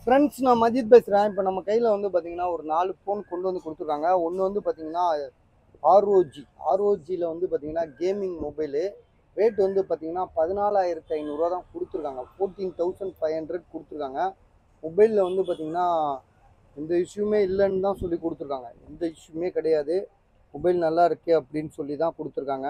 friends நான் மஜித் பேசுகிறேன் இப்போ நம்ம கையில் வந்து பார்த்தீங்கன்னா ஒரு நாலு ஃபோன் கொண்டு வந்து கொடுத்துருக்காங்க ஒன்று வந்து பார்த்தீங்கன்னா ஆர்ஓஜி ஆர்ஓஜியில் வந்து பார்த்தீங்கன்னா கேமிங் மொபைலு ரேட் வந்து பார்த்தீங்கன்னா பதினாலாயிரத்து ஐநூறுரூவா தான் கொடுத்துருக்காங்க ஃபோர்டீன் தௌசண்ட் ஃபைவ் ஹண்ட்ரட் கொடுத்துருக்காங்க மொபைலில் வந்து பார்த்தீங்கன்னா எந்த இஷ்யூமே இல்லைன்னு தான் சொல்லி கொடுத்துருக்காங்க எந்த இஷ்யூமே கிடையாது மொபைல் நல்லா இருக்கு அப்படின்னு சொல்லி தான் கொடுத்துருக்காங்க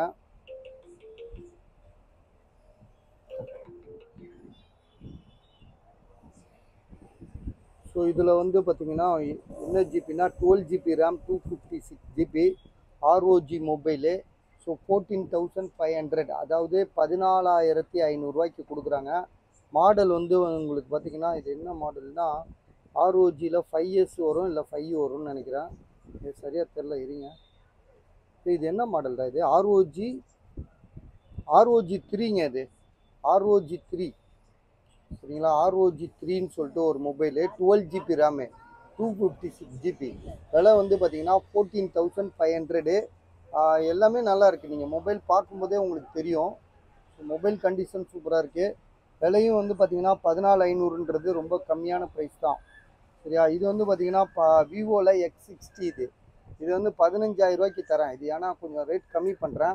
ஸோ இதில் வந்து பார்த்தீங்கன்னா என்ன ஜிபினா twelve GB RAM two fifty six GB ROG mobile so fourteen thousand five hundred அதாவது பதினாலாயிரத்தி ஐநூறுரூவாய்க்கு கொடுக்குறாங்க மாடல் வந்து உங்களுக்கு பார்த்தீங்கன்னா இது என்ன மாடல்னா ஆர்ஓஜியில் ஃபைவ் இயர்ஸ் வரும் இல்லை ஃபைவ் வரும்னு நினைக்கிறேன் இது சரியாக தெரில இருங்க இது என்ன மாடல் தான் இது ஆர்ஓஜி ஆர்ஓஜி த்ரீங்க இது ஆர்ஓஜி த்ரீ சரிங்களா ஆர்ஓஜி த்ரீன்னு சொல்லிட்டு ஒரு mobile twelve GB RAM two fifty six GB விலை வந்து பார்த்தீங்கன்னா ஃபோர்டீன் தௌசண்ட் ஃபைவ் ஹண்ட்ரடு எல்லாமே நல்லா இருக்குது நீங்கள் மொபைல் பார்க்கும்போதே உங்களுக்கு தெரியும் மொபைல் கண்டிஷன் சூப்பராக இருக்குது விலையும் வந்து பார்த்தீங்கன்னா பதினாலு ஐநூறுன்றது ரொம்ப கம்மியான ப்ரைஸ் தான் சரியா இது வந்து பார்த்தீங்கன்னா ப விவோவில் எக்ஸ் சிக்ஸ்டி இது இது வந்து பதினஞ்சாயிரம் ரூபாய்க்கு தரேன் இது ஏன்னா கொஞ்சம் ரேட் கம்மி பண்ணுறேன்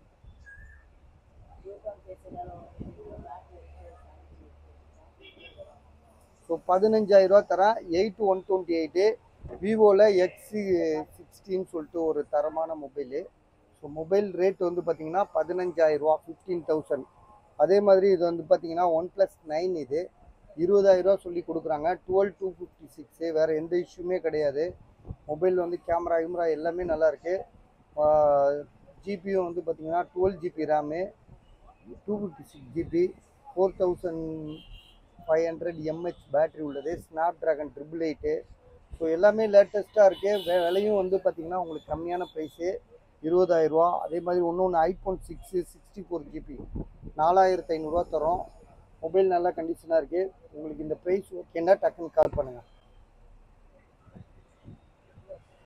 ஸோ பதினஞ்சாயிரரூவா தரேன் எயிட் ஒன் டுவெண்ட்டி எயிட்டு விவோவில் எக்ஸ் சிக்ஸ்டின்னு சொல்லிட்டு ஒரு தரமான மொபைலு ஸோ மொபைல் ரேட் வந்து பார்த்தீங்கன்னா பதினஞ்சாயிரரூவா ஃபிஃப்டீன் தௌசண்ட் அதே மாதிரி இது வந்து பார்த்தீங்கன்னா ஒன் ப்ளஸ் நைன் இது இருபதாயிரரூவா சொல்லி கொடுக்குறாங்க டுவெல் டூ ஃபிஃப்டி சிக்ஸு வேறு எந்த இஷ்யூமே கிடையாது மொபைல் வந்து கேமரா கிமரா எல்லாமே நல்லா இருக்குது ஜிபியும் வந்து பார்த்தீங்கன்னா twelve GB RAM two fifty six GB four thousand five hundred mAh battery உள்ளது Snapdragon triple eight so எல்லாமே லேட்டஸ்ட்டாக இருக்குது வே விலையும் வந்து பார்த்திங்கன்னா உங்களுக்கு கம்மியான ப்ரைஸு இருபதாயிரரூவா அதே மாதிரி ஒன்று ஒன்று iPhone six sixty four GB நாலாயிரத்து ஐநூறுரூவா தரோம் மொபைல் நல்ல கண்டிஷனாக இருக்குது உங்களுக்கு இந்த ப்ரைஸ் ஓகேன்னா டக்குன்னு கால் பண்ணுங்கள்